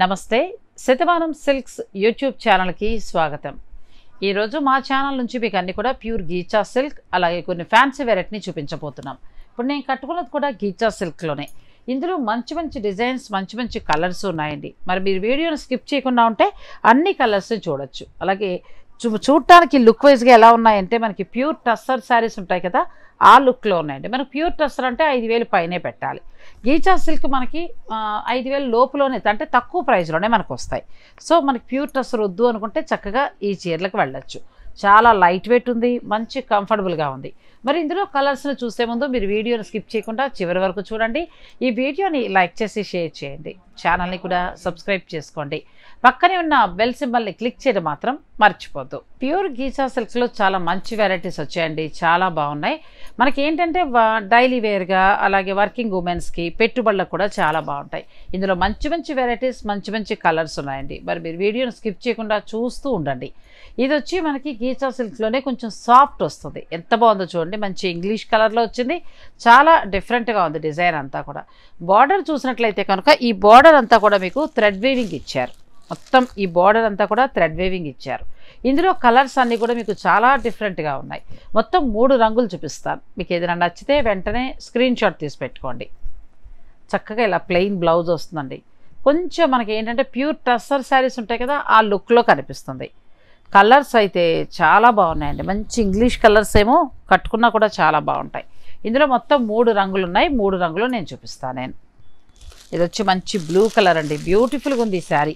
నమస్తే Shatamanam silks YouTube ఛానల్కి స్వాగతం ఈరోజు మా ఛానల్ నుంచి మీకు అన్ని కూడా ప్యూర్ గీచా సిల్క్ అలాగే కొన్ని ఫ్యాన్సీ వెరైటీని చూపించబోతున్నాం ఇప్పుడు నేను కట్టుకున్నది కూడా గీచా సిల్క్లోనే ఇందులో మంచి మంచి డిజైన్స్ మంచి మంచి కలర్స్ ఉన్నాయండి మరి మీరు వీడియోని స్కిప్ చేయకుండా ఉంటే అన్ని కలర్స్ చూడొచ్చు అలాగే చూ చూడటానికి లుక్ వైజ్గా ఎలా ఉన్నాయంటే మనకి ప్యూర్ టస్సర్ శారీస్ ఉంటాయి కదా ఆ లుక్లో ఉన్నాయండి మనకి ప్యూర్ టస్సర్ అంటే ఐదు వేలు పైనే పెట్టాలి గీచా సిల్క్ మనకి ఆ, ఐదు వేలు లోపులోనే అంటే తక్కువ ప్రైస్లోనే మనకు వస్తాయి సో మనకి ప్యూర్ టస్సర్ వద్దు అనుకుంటే చక్కగా ఈ చీరలకు వెళ్ళొచ్చు చాలా లైట్ వెయిట్ ఉంది మంచి కంఫర్టబుల్గా ఉంది మరి ఇందులో కలర్స్ని చూసే ముందు మీరు వీడియోని స్కిప్ చేయకుండా చివరి వరకు చూడండి ఈ వీడియోని లైక్ చేసి షేర్ చేయండి ఛానల్ని కూడా సబ్స్క్రైబ్ చేసుకోండి పక్కనే ఉన్న బెల్ సింబల్ని క్లిక్ చేయడం మాత్రం మర్చిపోద్దు ప్యూర్ గీచా సిల్క్స్లో చాలా మంచి వెరైటీస్ వచ్చాయండి చాలా బాగున్నాయి మనకి ఏంటంటే డైలీ వేర్గా అలాగే వర్కింగ్ ఉమెన్స్కి పెట్టుబడులకు కూడా చాలా బాగుంటాయి ఇందులో మంచి మంచి వెరైటీస్ మంచి మంచి కలర్స్ ఉన్నాయండి మరి మీరు వీడియోని స్కిప్ చేయకుండా చూస్తూ ఉండండి ఇది వచ్చి మనకి గీచా సిల్క్లోనే కొంచెం సాఫ్ట్ వస్తుంది ఎంత బాగుందో చూడండి మంచి ఇంగ్లీష్ కలర్లో వచ్చింది చాలా డిఫరెంట్గా ఉంది డిజైన్ అంతా కూడా బార్డర్ చూసినట్లయితే కనుక ఈ బార్డర్ అంతా కూడా మీకు థ్రెడ్ వీవింగ్ ఇచ్చారు మొత్తం ఈ బార్డర్ అంతా కూడా థ్రెడ్ వేవింగ్ ఇచ్చారు ఇందులో కలర్స్ అన్నీ కూడా మీకు చాలా డిఫరెంట్గా ఉన్నాయి మొత్తం మూడు రంగులు చూపిస్తాను మీకు ఏదైనా నచ్చితే వెంటనే స్క్రీన్ షాట్ తీసి పెట్టుకోండి చక్కగా ఇలా ప్లెయిన్ బ్లౌజ్ వస్తుందండి కొంచెం మనకి ఏంటంటే ప్యూర్ టస్సర్ శారీస్ ఉంటాయి కదా ఆ లుక్లో కనిపిస్తుంది కలర్స్ అయితే చాలా బాగున్నాయండి మంచి ఇంగ్లీష్ కలర్స్ ఏమో కట్టుకున్నా కూడా చాలా బాగుంటాయి ఇందులో మొత్తం మూడు రంగులు ఉన్నాయి మూడు రంగులు నేను చూపిస్తాను నేను ఇది వచ్చి మంచి బ్లూ కలర్ అండి బ్యూటిఫుల్గా ఉంది ఈ శారీ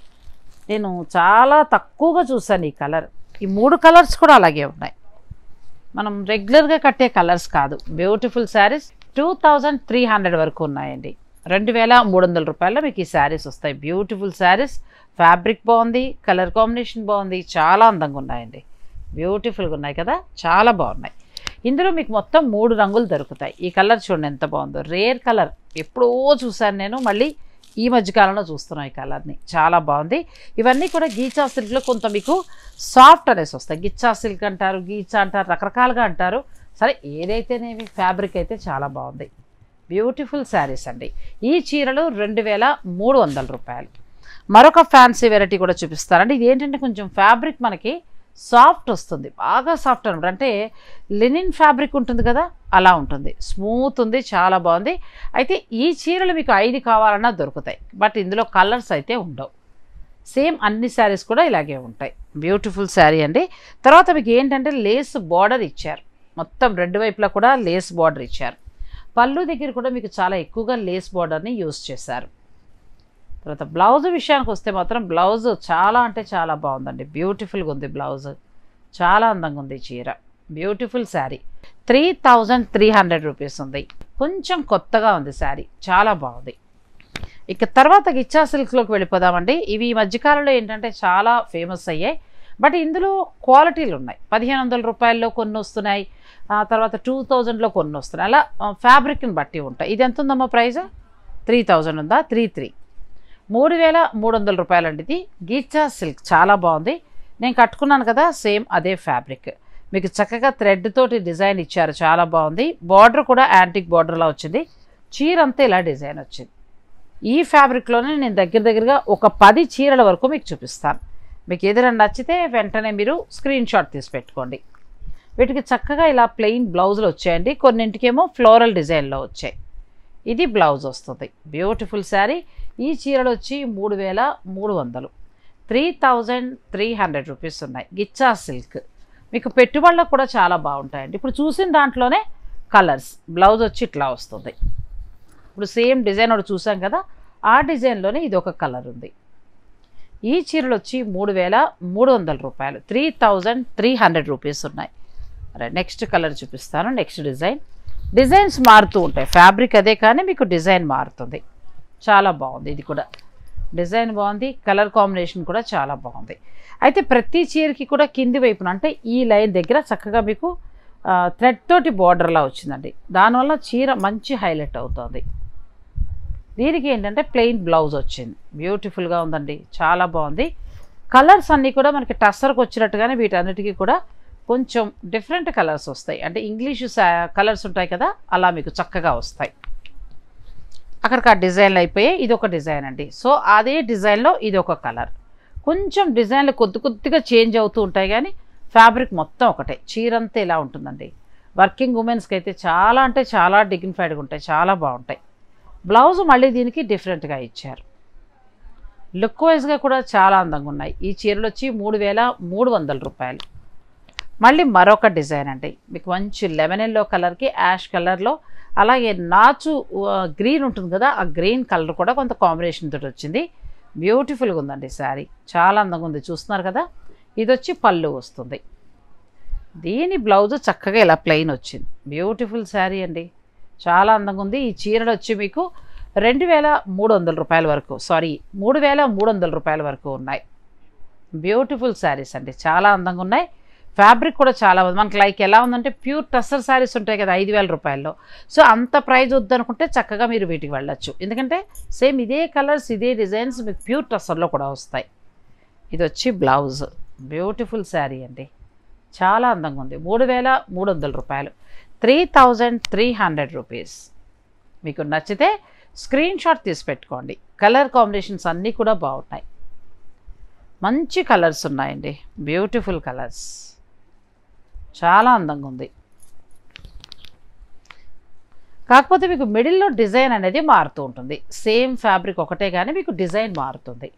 నేను చాలా తక్కువగా చూసాను ఈ కలర్ ఈ మూడు కలర్స్ కూడా అలాగే ఉన్నాయి మనం రెగ్యులర్గా కట్టే కలర్స్ కాదు beautiful saris two thousand three hundred వరకు ఉన్నాయండి రెండు వేల మూడు వందల రూపాయల్లో మీకు ఈ శారీస్ వస్తాయి బ్యూటిఫుల్ శారీస్ ఫ్యాబ్రిక్ బాగుంది కలర్ కాంబినేషన్ బాగుంది చాలా అందంగా ఉన్నాయండి బ్యూటిఫుల్గా ఉన్నాయి కదా చాలా బాగున్నాయి ఇందులో మీకు మొత్తం మూడు రంగులు దొరుకుతాయి ఈ కలర్ చూడండి ఎంత బాగుందో రేర్ కలర్ ఎప్పుడో చూశాను నేను మళ్ళీ ఈ మధ్యకాలంలో చూస్తున్నాం ఈ కలర్ని చాలా బాగుంది ఇవన్నీ కూడా గీచా సిల్క్లో కొంత మీకు సాఫ్ట్ అనేసి వస్తాయి గిచ్చా సిల్క్ అంటారు గీచా అంటారు రకరకాలుగా అంటారు సరే ఏదైతేనేమి ఫ్యాబ్రిక్ అయితే చాలా బాగుంది బ్యూటిఫుల్ శారీస్ అండి ఈ చీరలు రెండు వేల మూడు వందల రూపాయలు మరొక ఫ్యాన్సీ వెరైటీ కూడా చూపిస్తారండి ఇది ఏంటంటే కొంచెం ఫ్యాబ్రిక్ మనకి సాఫ్ట్ వస్తుంది బాగా సాఫ్ట్ అనమాట అంటే లినిన్ ఫ్యాబ్రిక్ ఉంటుంది కదా అలా ఉంటుంది స్మూత్ ఉంది చాలా బాగుంది అయితే ఈ చీరలు మీకు ఐదు కావాలన్నా దొరుకుతాయి బట్ ఇందులో కలర్స్ అయితే ఉండవు సేమ్ అన్ని శారీస్ కూడా ఇలాగే ఉంటాయి బ్యూటిఫుల్ శారీ అండి తర్వాత మీకు ఏంటంటే లేస్ బార్డర్ ఇచ్చారు మొత్తం రెండు వైపులా కూడా లేస్ బార్డర్ ఇచ్చారు పళ్ళు దగ్గర కూడా మీకు చాలా ఎక్కువగా లేస్ బార్డర్ని యూస్ చేశారు తర్వాత బ్లౌజ్ విషయానికి వస్తే మాత్రం బ్లౌజ్ చాలా అంటే చాలా బాగుందండి బ్యూటిఫుల్గా ఉంది బ్లౌజ్ చాలా అందంగా ఉంది ఈ చీర beautiful sari three thousand three hundred rupees ఉంది కొంచెం కొత్తగా ఉంది శారీ చాలా బాగుంది ఇక తర్వాత గిచ్చా సిల్క్లోకి వెళ్ళిపోదామండి ఇవి ఈ మధ్యకాలంలో ఏంటంటే చాలా ఫేమస్ అయ్యాయి బట్ ఇందులో క్వాలిటీలు ఉన్నాయి పదిహేను వందల రూపాయల్లో కొన్ని వస్తున్నాయి ఆ తర్వాత టూ థౌజండ్లో కొన్ని వస్తున్నాయి అలా ఫ్యాబ్రిక్ని బట్టి ఉంటాయి ఇది ఎంత ఉందమ్మా ప్రైస్ త్రీ థౌజండ్ ఉందా త్రీ త్రీ మూడు వేల మూడు వందల రూపాయలండి ఇది గీచా సిల్క్ చాలా బాగుంది నేను కట్టుకున్నాను కదా సేమ్ అదే ఫ్యాబ్రిక్ మీకు చక్కగా థ్రెడ్ తోటి డిజైన్ ఇచ్చారు చాలా బాగుంది బార్డర్ కూడా యాంటిక్ బార్డర్లా వచ్చింది చీర అంతా ఇలా డిజైన్ వచ్చింది ఈ ఫ్యాబ్రిక్లోనే నేను దగ్గర దగ్గరగా ఒక పది చీరల వరకు మీకు చూపిస్తాను మీకు ఏదైనా నచ్చితే వెంటనే మీరు స్క్రీన్ షాట్ తీసి పెట్టుకోండి వీటికి చక్కగా ఇలా ప్లెయిన్ బ్లౌజులు వచ్చాయండి కొన్నింటికేమో ఫ్లోరల్ డిజైన్లో వచ్చాయి ఇది బ్లౌజ్ వస్తుంది బ్యూటిఫుల్ శారీ ఈ చీరలు వచ్చి మూడు వేల మూడు వందలు three thousand three hundred rupees ఉన్నాయి గిచ్చా సిల్క్ మీకు పెట్టుబడులకు కూడా చాలా బాగుంటాయండి ఇప్పుడు చూసిన దాంట్లోనే కలర్స్ బ్లౌజ్ వచ్చి ఇట్లా వస్తుంది ఇప్పుడు సేమ్ డిజైన్ ఒకటి చూసాం కదా ఆ డిజైన్లోనే ఇది ఒక కలర్ ఉంది ఈ చీరలు వచ్చి మూడు వేల మూడు వందల రూపాయలు three thousand three hundred rupees ఉన్నాయి అరే నెక్స్ట్ కలర్ చూపిస్తాను నెక్స్ట్ డిజైన్ డిజైన్స్ మారుతూ ఉంటాయి ఫ్యాబ్రిక్ అదే కానీ మీకు డిజైన్ మారుతుంది చాలా బాగుంది ఇది కూడా డిజైన్ బాగుంది కలర్ కాంబినేషన్ కూడా చాలా బాగుంది అయితే ప్రతి చీరకి కూడా కింది వైపున అంటే ఈ లైన్ దగ్గర చక్కగా మీకు థ్రెడ్ తోటి బార్డర్లా వచ్చిందండి దానివల్ల చీర మంచి హైలైట్ అవుతుంది దీనికి ఏంటంటే ప్లెయిన్ బ్లౌజ్ వచ్చింది బ్యూటిఫుల్గా ఉందండి చాలా బాగుంది కలర్స్ అన్నీ కూడా మనకి టస్సర్కి వచ్చినట్టుగానే వీటన్నిటికీ కూడా కొంచెం డిఫరెంట్ కలర్స్ వస్తాయి అంటే ఇంగ్లీషు కలర్స్ ఉంటాయి కదా అలా మీకు చక్కగా వస్తాయి అక్కడికి ఆ డిజైన్లు అయిపోయాయి ఇది ఒక డిజైన్ అండి సో అదే డిజైన్లో ఇది ఒక కలర్ కొంచెం డిజైన్లు కొద్ది కొద్దిగా చేంజ్ అవుతూ ఉంటాయి కానీ ఫ్యాబ్రిక్ మొత్తం ఒకటే చీరంతా ఇలా ఉంటుందండి వర్కింగ్ ఉమెన్స్కి అయితే చాలా అంటే చాలా డిగ్నిఫైడ్గా ఉంటాయి చాలా బాగుంటాయి బ్లౌజ్ మళ్ళీ దీనికి డిఫరెంట్గా ఇచ్చారు లుక్ వైజ్గా కూడా చాలా అందంగా ఉన్నాయి ఈ చీరలు వచ్చి మూడు వేల మూడు వందల రూపాయలు మళ్ళీ మరొక డిజైన్ అండి మీకు మంచి లెమన్ ఎల్లో కలర్కి యాష్ కలర్లో అలాగే నాచు ఆ, గ్రీన్ ఉంటుంది కదా ఆ గ్రీన్ కలర్ కూడా కొంత కాంబినేషన్ తోటి వచ్చింది బ్యూటిఫుల్గా ఉందండి శారీ చాలా అందంగా ఉంది చూస్తున్నారు కదా ఇది వచ్చి పళ్ళు వస్తుంది దీని బ్లౌజ్ చక్కగా ఇలా ప్లెయిన్ వచ్చింది బ్యూటిఫుల్ శారీ అండి చాలా అందంగా ఉంది ఈ చీరలు వచ్చి మీకు రెండు వేల మూడు వందల రూపాయల వరకు సారీ మూడు వేల మూడు వందల రూపాయల వరకు ఉన్నాయి బ్యూటిఫుల్ శారీస్ అండి చాలా అందంగా ఉన్నాయి ఫ్యాబ్రిక్ కూడా చాలా ఉంది మనకి లైక్ ఎలా ఉందంటే ప్యూర్ టస్సర్ శారీస్ ఉంటాయి కదా ఐదు వేల రూపాయల్లో సో అంత ప్రైజ్ వద్దనుకుంటే చక్కగా మీరు వీటికి వెళ్ళొచ్చు ఎందుకంటే సేమ్ ఇదే కలర్స్ ఇదే డిజైన్స్ మీకు ప్యూర్ టస్సర్లో కూడా వస్తాయి ఇది వచ్చి బ్లౌజ్ బ్యూటిఫుల్ శారీ అండి చాలా అందంగా ఉంది మూడు వేల మూడు వందల రూపాయలు three thousand three hundred rupees మీకు నచ్చితే స్క్రీన్ షాట్ తీసి పెట్టుకోండి కలర్ కాంబినేషన్స్ అన్నీ కూడా బాగున్నాయి మంచి కలర్స్ ఉన్నాయండి బ్యూటిఫుల్ కలర్స్ చాలా అందంగా ఉంది కాకపోతే మీకు మిడిల్లో డిజైన్ అనేది మారుతూ ఉంటుంది సేమ్ ఫ్యాబ్రిక్ ఒకటే కానీ మీకు డిజైన్ మారుతుంది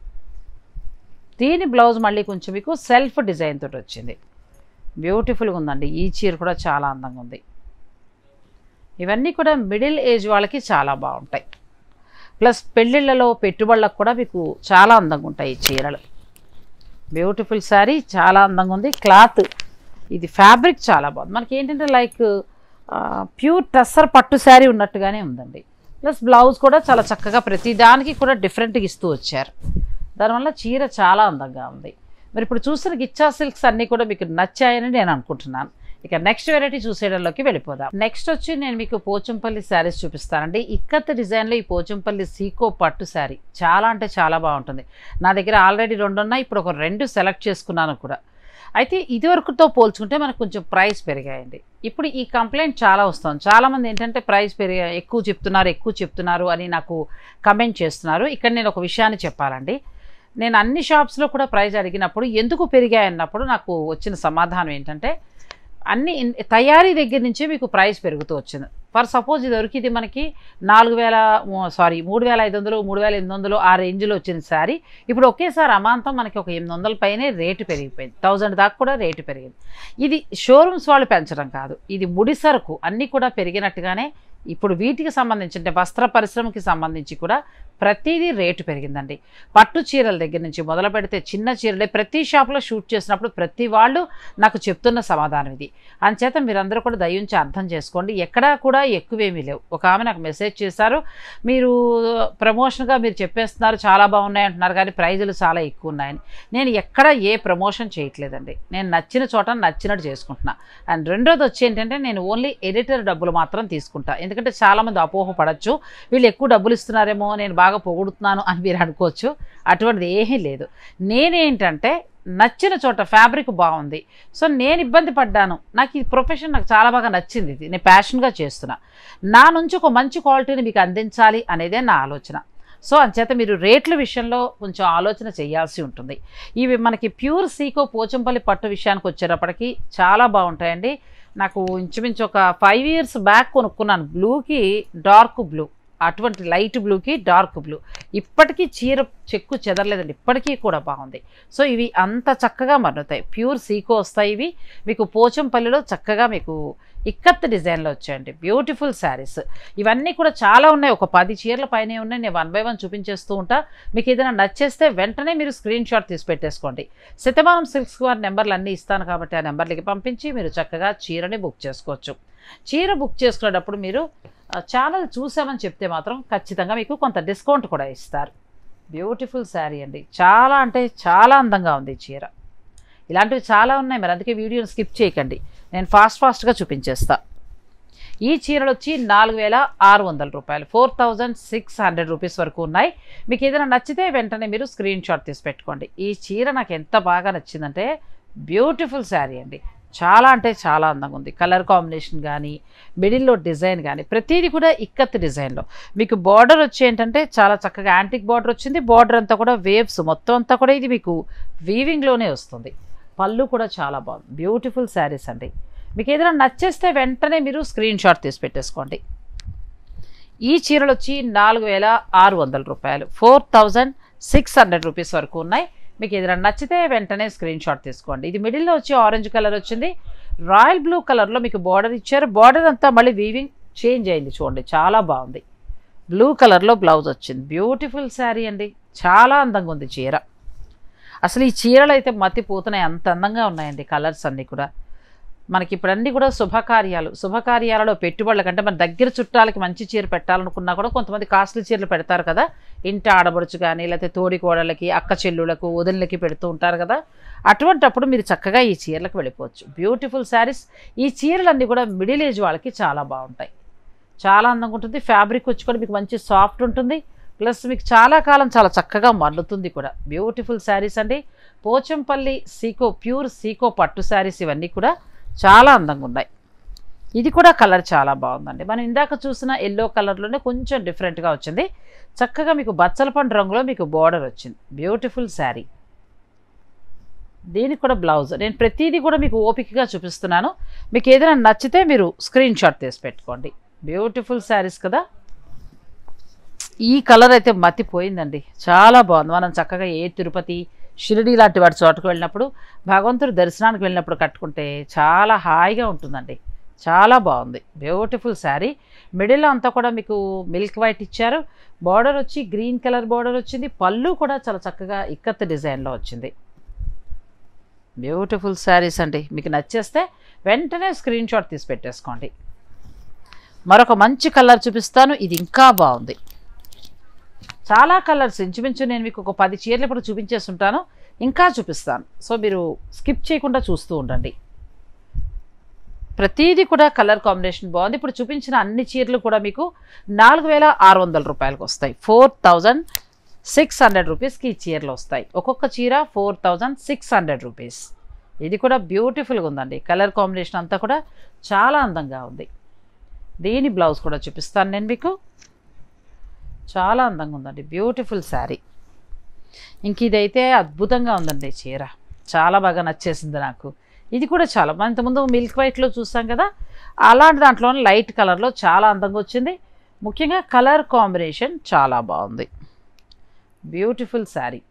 దీని బ్లౌజ్ మళ్ళీ కొంచెం మీకు సెల్ఫ్ డిజైన్ తోటి వచ్చింది బ్యూటిఫుల్గా ఉందండి ఈ చీర కూడా చాలా అందంగా ఉంది ఇవన్నీ కూడా మిడిల్ ఏజ్ వాళ్ళకి చాలా బాగుంటాయి ప్లస్ పెళ్ళిళ్ళలో పెట్టుబడులకు కూడా మీకు చాలా అందంగా ఉంటాయి ఈ చీరలు బ్యూటిఫుల్ శారీ చాలా అందంగా ఉంది క్లాత్ ఇది ఫ్యాబ్రిక్ చాలా బాగుంది మనకి ఏంటంటే లైక్ ప్యూర్ టస్సర్ పట్టు శారీ ఉన్నట్టుగానే ఉందండి ప్లస్ బ్లౌజ్ కూడా చాలా చక్కగా ప్రతి దానికి కూడా డిఫరెంట్గా ఇస్తూ వచ్చారు దానివల్ల చీర చాలా అందంగా ఉంది మరి ఇప్పుడు చూసిన గిచ్చా సిల్క్స్ అన్నీ కూడా మీకు నచ్చాయని నేను అనుకుంటున్నాను ఇక నెక్స్ట్ వెరైటీ చూసేయడంలోకి వెళ్ళిపోదాం నెక్స్ట్ వచ్చి నేను మీకు పోచంపల్లి శారీస్ చూపిస్తానండి ఇక్కత్ డిజైన్లో ఈ పోచంపల్లి సీకో పట్టు శారీ చాలా అంటే చాలా బాగుంటుంది నా దగ్గర ఆల్రెడీ రెండు ఉన్నాయి ఇప్పుడు ఒక రెండు సెలెక్ట్ చేసుకున్నాను కూడా అయితే ఇదివరకుతో పోల్చుకుంటే మనకు కొంచెం ప్రైస్ పెరిగాయండి ఇప్పుడు ఈ కంప్లైంట్ చాలా వస్తుంది చాలామంది ఏంటంటే ప్రైస్ పెరిగా ఎక్కువ చెప్తున్నారు ఎక్కువ చెప్తున్నారు అని నాకు కమెంట్ చేస్తున్నారు ఇక్కడ నేను ఒక విషయాన్ని చెప్పాలండి నేను అన్ని షాప్స్లో కూడా ప్రైస్ అడిగినప్పుడు ఎందుకు పెరిగాయి అన్నప్పుడు నాకు వచ్చిన సమాధానం ఏంటంటే అన్ని ఇన్- తయారీ దగ్గర నుంచే మీకు ప్రైస్ పెరుగుతూ వచ్చింది ఫర్ సపోజ్ ఇది వరకు ఇది మనకి నాలుగు వేల సారీ మూడు వేల ఐదు వందలు మూడు వేల ఎనిమిది వందలు ఆ రేంజ్లో వచ్చిన శారీ ఇప్పుడు ఒకేసారి అమాంతం మనకి ఒక ఎనిమిది వందల పైనే రేటు పెరిగిపోయింది థౌజండ్ దాకా కూడా రేటు పెరిగింది ఇది షోరూమ్స్ వాళ్ళు పెంచడం కాదు ఇది ముడి సరుకు అన్నీ కూడా పెరిగినట్టుగానే ఇప్పుడు వీటికి సంబంధించి అంటే వస్త్ర పరిశ్రమకి సంబంధించి కూడా ప్రతిదీ రేటు పెరిగిందండి పట్టు చీరల దగ్గర నుంచి మొదలు పెడితే చిన్న చీరలే ప్రతి షాప్లో షూట్ చేసినప్పుడు ప్రతి వాళ్ళు నాకు చెప్తున్న సమాధానం ఇది అంచేత మీరందరూ కూడా దయించి అర్థం చేసుకోండి ఎక్కడా కూడా ఎక్కువేమీ లేవు ఒక ఆమె నాకు మెసేజ్ చేశారు మీరు ప్రమోషన్గా మీరు చెప్పేస్తున్నారు చాలా బాగున్నాయి అంటున్నారు కానీ ప్రైజులు చాలా ఎక్కువ ఉన్నాయని నేను ఎక్కడ ఏ ప్రమోషన్ చేయట్లేదండి నేను నచ్చిన చోట నచ్చినట్టు చేసుకుంటున్నా అండ్ రెండోది వచ్చి ఏంటంటే నేను ఓన్లీ ఎడిటర్ డబ్బులు మాత్రం తీసుకుంటా ఎందుకంటే చాలామంది అపోహ పడచ్చు వీళ్ళు ఎక్కువ డబ్బులు ఇస్తున్నారేమో నేను బాగా పొగుడుతున్నాను అని మీరు అనుకోవచ్చు అటువంటిది ఏమీ లేదు నేనేంటంటే నచ్చిన చోట ఫ్యాబ్రిక్ బాగుంది సో నేను ఇబ్బంది పడ్డాను నాకు ఈ ప్రొఫెషన్ నాకు చాలా బాగా నచ్చింది ఇది నేను ప్యాషన్గా చేస్తున్నా నా నుంచి ఒక మంచి క్వాలిటీని మీకు అందించాలి అనేదే నా ఆలోచన సో అంచేత మీరు రేట్ల విషయంలో కొంచెం ఆలోచన చేయాల్సి ఉంటుంది ఇవి మనకి ప్యూర్ సీకో పోచంపల్లి పట్టు విషయానికి వచ్చేటప్పటికి చాలా బాగుంటాయండి నాకు ఇంచుమించు ఒక ఫైవ్ ఇయర్స్ బ్యాక్ కొనుక్కున్నాను బ్లూకి డార్క్ బ్లూ అటువంటి లైట్ బ్లూకి డార్క్ బ్లూ ఇప్పటికీ చీర చెక్కు చెదరలేదండి ఇప్పటికీ కూడా బాగుంది సో ఇవి అంత చక్కగా మన్నుతాయి ప్యూర్ సీకో వస్తాయి ఇవి మీకు పోచంపల్లిలో చక్కగా మీకు ఇక్కత్ డిజైన్లో వచ్చాయండి బ్యూటిఫుల్ శారీస్ ఇవన్నీ కూడా చాలా ఉన్నాయి ఒక పది చీరల పైనే ఉన్నాయి నేను వన్ బై వన్ చూపించేస్తూ ఉంటా మీకు ఏదైనా నచ్చేస్తే వెంటనే మీరు స్క్రీన్ షాట్ తీసి పెట్టేసుకోండి శతమానం సిల్క్స్ వారి నెంబర్లు అన్నీ ఇస్తాను కాబట్టి ఆ నెంబర్లకి పంపించి మీరు చక్కగా చీరని బుక్ చేసుకోవచ్చు చీర బుక్ చేసుకునేటప్పుడు మీరు ఆ, ఛానల్ చూసామని చెప్తే మాత్రం ఖచ్చితంగా మీకు కొంత డిస్కౌంట్ కూడా ఇస్తారు బ్యూటిఫుల్ శారీ అండి చాలా అంటే చాలా అందంగా ఉంది ఈ చీర ఇలాంటివి చాలా ఉన్నాయి మరి అందుకే వీడియోని స్కిప్ చేయకండి నేను ఫాస్ట్ ఫాస్ట్గా చూపించేస్తా ఈ చీరలు వచ్చి నాలుగు వేల ఆరు వందల రూపాయలు four thousand six hundred rupees వరకు ఉన్నాయి మీకు ఏదైనా నచ్చితే వెంటనే మీరు స్క్రీన్ షాట్ తీసి పెట్టుకోండి ఈ చీర నాకు ఎంత బాగా నచ్చిందంటే బ్యూటిఫుల్ శారీ అండి చాలా అంటే చాలా అందంగా ఉంది కలర్ కాంబినేషన్ కానీ మిడిల్లో డిజైన్ కానీ ప్రతిదీ కూడా ఇక్కత్ డిజైన్లో మీకు బార్డర్ వచ్చి ఏంటంటే చాలా చక్కగా యాంటిక్ బార్డర్ వచ్చింది బార్డర్ అంతా కూడా వేవ్స్ మొత్తం అంతా కూడా ఇది మీకు వీవింగ్లోనే వస్తుంది పళ్ళు కూడా చాలా బాగుంది బ్యూటిఫుల్ శారీస్ అండి మీకు ఏదైనా నచ్చేస్తే వెంటనే మీరు స్క్రీన్ షాట్ తీసి పెట్టేసుకోండి ఈ చీరలు వచ్చి నాలుగు వేల ఆరు వందల రూపాయలు four thousand six hundred rupees వరకు ఉన్నాయి మీకు ఏదైనా నచ్చితే వెంటనే స్క్రీన్ షాట్ తీసుకోండి ఇది మిడిల్లో వచ్చి ఆరెంజ్ కలర్ వచ్చింది రాయల్ బ్లూ కలర్లో మీకు బార్డర్ ఇచ్చారు బార్డర్ అంతా మళ్ళీ వీవింగ్ చేంజ్ అయింది చూడండి చాలా బాగుంది బ్లూ కలర్లో బ్లౌజ్ వచ్చింది బ్యూటిఫుల్ శారీ అండి చాలా అందంగా ఉంది చీర అసలు ఈ చీరలు అయితే మతిపోతున్నాయి అంత అందంగా ఉన్నాయండి కలర్స్ అన్నీ కూడా మనకి ఇప్పుడు అన్నీ కూడా శుభకార్యాలు శుభకార్యాలలో పెట్టుబడుల కంటే మన దగ్గర చుట్టాలకి మంచి చీర పెట్టాలనుకున్నా కూడా కొంతమంది కాస్ట్లీ చీరలు పెడతారు కదా ఇంటి ఆడబడుచు కానీ లేకపోతే తోడి కోడలకి అక్క చెల్లులకు వదినలకి పెడుతూ ఉంటారు కదా అటువంటప్పుడు మీరు చక్కగా ఈ చీరలకు వెళ్ళిపోవచ్చు బ్యూటిఫుల్ శారీస్ ఈ చీరలన్నీ కూడా మిడిల్ ఏజ్ వాళ్ళకి చాలా బాగుంటాయి చాలా అందంగా ఉంటుంది ఫ్యాబ్రిక్ వచ్చి కూడా మీకు మంచి సాఫ్ట్ ఉంటుంది ప్లస్ మీకు చాలా కాలం చాలా చక్కగా మల్లుతుంది కూడా బ్యూటిఫుల్ శారీస్ అండి పోచంపల్లి సీకో ప్యూర్ సీకో పట్టు శారీస్ ఇవన్నీ కూడా చాలా అందంగా ఉన్నాయి ఇది కూడా కలర్ చాలా బాగుందండి మనం ఇందాక చూసిన ఎల్లో కలర్లోనే కొంచెం డిఫరెంట్గా వచ్చింది చక్కగా మీకు బచ్చల పండు రంగులో మీకు బార్డర్ వచ్చింది బ్యూటిఫుల్ శారీ దీనికి కూడా బ్లౌజ్ నేను ప్రతిదీ కూడా మీకు ఓపికగా చూపిస్తున్నాను మీకు ఏదైనా నచ్చితే మీరు స్క్రీన్ షాట్ తీసి పెట్టుకోండి బ్యూటిఫుల్ శారీస్ కదా ఈ కలర్ అయితే మతిపోయిందండి చాలా బాగుంది మనం చక్కగా ఏ తిరుపతి షిరిడి లాంటి వాటి చోటకు వెళ్ళినప్పుడు భగవంతుడి దర్శనానికి వెళ్ళినప్పుడు కట్టుకుంటే చాలా హాయిగా ఉంటుందండి చాలా బాగుంది బ్యూటిఫుల్ శారీ మిడిల్లో అంతా కూడా మీకు మిల్క్ వైట్ ఇచ్చారు బార్డర్ వచ్చి గ్రీన్ కలర్ బార్డర్ వచ్చింది పళ్ళు కూడా చాలా చక్కగా ఇక్కత్ డిజైన్లో వచ్చింది బ్యూటిఫుల్ శారీస్ అండి మీకు నచ్చేస్తే వెంటనే స్క్రీన్ షాట్ తీసి పెట్టేసుకోండి మరొక మంచి కలర్ చూపిస్తాను ఇది ఇంకా బాగుంది చాలా కలర్స్ ఇంచుమించు నేను మీకు ఒక పది చీరలు ఇప్పుడు చూపించేస్తుంటాను ఇంకా చూపిస్తాను సో మీరు స్కిప్ చేయకుండా చూస్తూ ఉండండి ప్రతిదీ కూడా కలర్ కాంబినేషన్ బాగుంది ఇప్పుడు చూపించిన అన్ని చీరలు కూడా మీకు నాలుగు వేల ఆరు వందల రూపాయలకు వస్తాయి ఫోర్ థౌజండ్ సిక్స్ హండ్రెడ్ రూపీస్కి ఈ చీరలు వస్తాయి ఒక్కొక్క చీర four thousand six hundred rupees ఇది కూడా బ్యూటిఫుల్గా ఉందండి కలర్ కాంబినేషన్ అంతా కూడా చాలా అందంగా ఉంది దీని బ్లౌజ్ కూడా చూపిస్తాను నేను మీకు చాలా అందంగా ఉందండి బ్యూటిఫుల్ శారీ ఇంక ఇదైతే అద్భుతంగా ఉందండి చీర చాలా బాగా నచ్చేసింది నాకు ఇది కూడా చాలా మనం ఇంతకుముందు మిల్క్ వైట్లో చూసాం కదా అలాంటి దాంట్లో లైట్ కలర్లో చాలా అందంగా వచ్చింది ముఖ్యంగా కలర్ కాంబినేషన్ చాలా బాగుంది బ్యూటిఫుల్ శారీ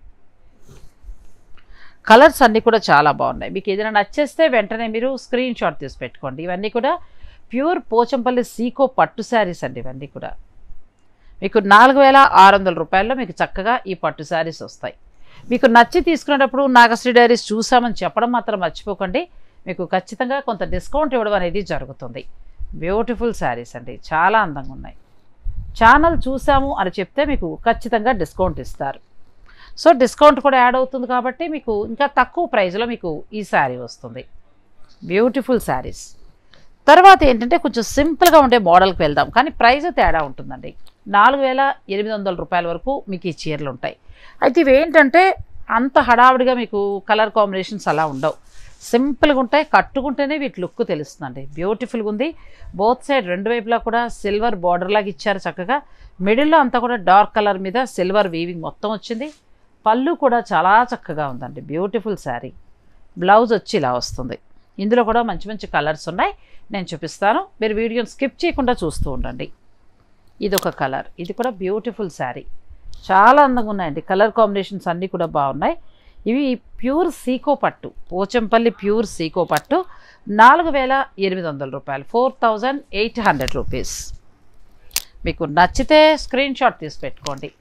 కలర్స్ అన్నీ కూడా చాలా బాగున్నాయి మీకు ఏదైనా నచ్చేస్తే వెంటనే మీరు స్క్రీన్ షాట్ తీసి పెట్టుకోండి ఇవన్నీ కూడా ప్యూర్ పోచంపల్లి సీకో పట్టు శారీస్ అండి ఇవన్నీ కూడా మీకు నాలుగు వేల ఆరు వందల రూపాయల్లో మీకు చక్కగా ఈ పట్టు శారీస్ వస్తాయి మీకు నచ్చి తీసుకునేటప్పుడు నాగశ్రీ డైరీస్ చూసామని చెప్పడం మాత్రం మర్చిపోకండి మీకు ఖచ్చితంగా కొంత డిస్కౌంట్ ఇవ్వడం అనేది జరుగుతుంది బ్యూటిఫుల్ శారీస్ అండి చాలా అందంగా ఉన్నాయి ఛానల్ చూసాము అని చెప్తే మీకు ఖచ్చితంగా డిస్కౌంట్ ఇస్తారు సో డిస్కౌంట్ కూడా యాడ్ అవుతుంది కాబట్టి మీకు ఇంకా తక్కువ ప్రైస్లో మీకు ఈ శారీ వస్తుంది బ్యూటిఫుల్ శారీస్ తర్వాత ఏంటంటే కొంచెం సింపుల్గా ఉండే మోడల్కి వెళ్దాం కానీ ప్రైస్ తేడా ఉంటుందండి నాలుగు వేల ఎనిమిది వందల రూపాయల వరకు మీకు ఈ చీరలు ఉంటాయి అయితే ఇవి ఏంటంటే అంత హడావిడిగా మీకు కలర్ కాంబినేషన్స్ అలా ఉండవు సింపుల్గా ఉంటాయి కట్టుకుంటేనే వీటి లుక్ తెలుస్తుందండి బ్యూటిఫుల్గా ఉంది బోత్ సైడ్ రెండు వైపులా కూడా సిల్వర్ బార్డర్ లాగా ఇచ్చారు చక్కగా మిడిల్లో అంతా కూడా డార్క్ కలర్ మీద సిల్వర్ వీవింగ్ మొత్తం వచ్చింది పళ్ళు కూడా చాలా చక్కగా ఉందండి బ్యూటిఫుల్ శారీ బ్లౌజ్ వచ్చి ఇలా వస్తుంది ఇందులో కూడా మంచి మంచి కలర్స్ ఉన్నాయి నేను చూపిస్తాను మీరు వీడియోని స్కిప్ చేయకుండా చూస్తూ ఉండండి ఇది ఒక కలర్ ఇది కూడా బ్యూటిఫుల్ శారీ చాలా అందంగా ఉన్నాయండి కలర్ కాంబినేషన్స్ అన్నీ కూడా బాగున్నాయి ఇవి ప్యూర్ సీకో పట్టు పోచంపల్లి ప్యూర్ సీకో పట్టు నాలుగు వేల ఎనిమిది వందల రూపాయలు four thousand eight hundred rupees మీకు నచ్చితే స్క్రీన్ షాట్ తీసి పెట్టుకోండి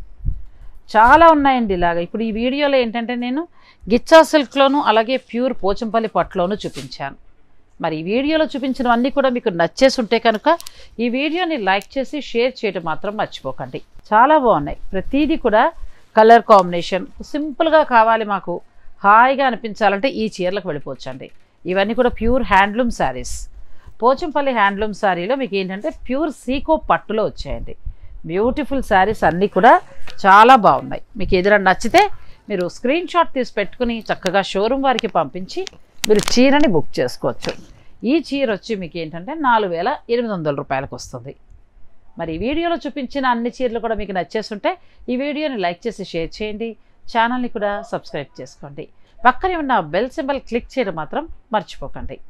చాలా ఉన్నాయండి ఇలాగ ఇప్పుడు ఈ వీడియోలో ఏంటంటే నేను గిచ్చా సిల్క్లోను అలాగే ప్యూర్ పోచంపల్లి పట్టులోను చూపించాను మరి ఈ వీడియోలో చూపించినవన్నీ కూడా మీకు నచ్చేసి ఉంటే కనుక ఈ వీడియోని లైక్ చేసి షేర్ చేయడం మాత్రం మర్చిపోకండి చాలా బాగున్నాయి ప్రతిదీ కూడా కలర్ కాంబినేషన్ సింపుల్గా కావాలి మాకు హాయిగా అనిపించాలంటే ఈ చీరలకు వెళ్ళిపోవచ్చండి ఇవన్నీ కూడా pure handloom saris Pochampally handloom శారీలో మీకు ఏంటంటే ప్యూర్ సీకో పట్టులో వచ్చాయండి బ్యూటిఫుల్ శారీస్ అన్నీ కూడా చాలా బాగున్నాయి మీకు ఏదైనా నచ్చితే మీరు స్క్రీన్ షాట్ తీసి పెట్టుకుని చక్కగా షోరూమ్ వారికి పంపించి మీరు చీరని బుక్ చేసుకోవచ్చు ఈ చీర వచ్చి మీకు ఏంటంటే నాలుగు వేల ఎనిమిది వందల రూపాయలకు వస్తుంది మరి ఈ వీడియోలో చూపించిన అన్ని చీరలు కూడా మీకు నచ్చేస్తుంటే ఈ వీడియోని లైక్ చేసి షేర్ చేయండి ఛానల్ని కూడా సబ్స్క్రైబ్ చేసుకోండి పక్కనే ఉన్న బెల్ సింబల్ క్లిక్ చేయడం మాత్రం మర్చిపోకండి